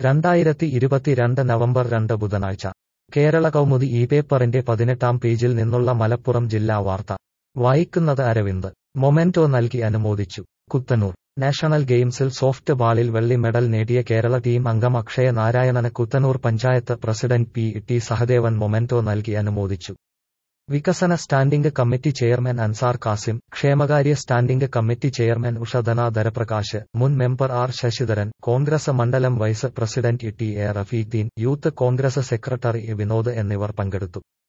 രണ്ടായിരത്തി ഇരുപത്തിരണ്ട് നവംബർ രണ്ട് ബുധനാഴ്ച കേരള കൗമുദി ഈ പേപ്പറിന്റെ പതിനെട്ടാം പേജിൽ നിന്നുള്ള മലപ്പുറം ജില്ലാ വാർത്ത വായിക്കുന്നത് അരവിന്ദ് മൊമെന്റോ നൽകി അനുമോദിച്ചു കുത്തനൂർ നാഷണൽ ഗെയിംസിൽ സോഫ്റ്റ് ബാളിൽ വെള്ളി മെഡൽ നേടിയ കേരള ടീം അംഗം അക്ഷയ നാരായണന് Kuthanur panchayat president P T Sahadevan memento നൽകി അനുമോദിച്ചു വികസന standing committee chairman Ansar Kasim ക്ഷേമകാര്യ standing committee chairman Ushadhana Dharaprakash മുൻ മെമ്പർ ആർ ശശിധരൻ കോൺഗ്രസ് മണ്ഡലം vice president T A Rafeekhdeen youth Congress secretary Vinod എന്നിവർ പങ്കെടുത്തു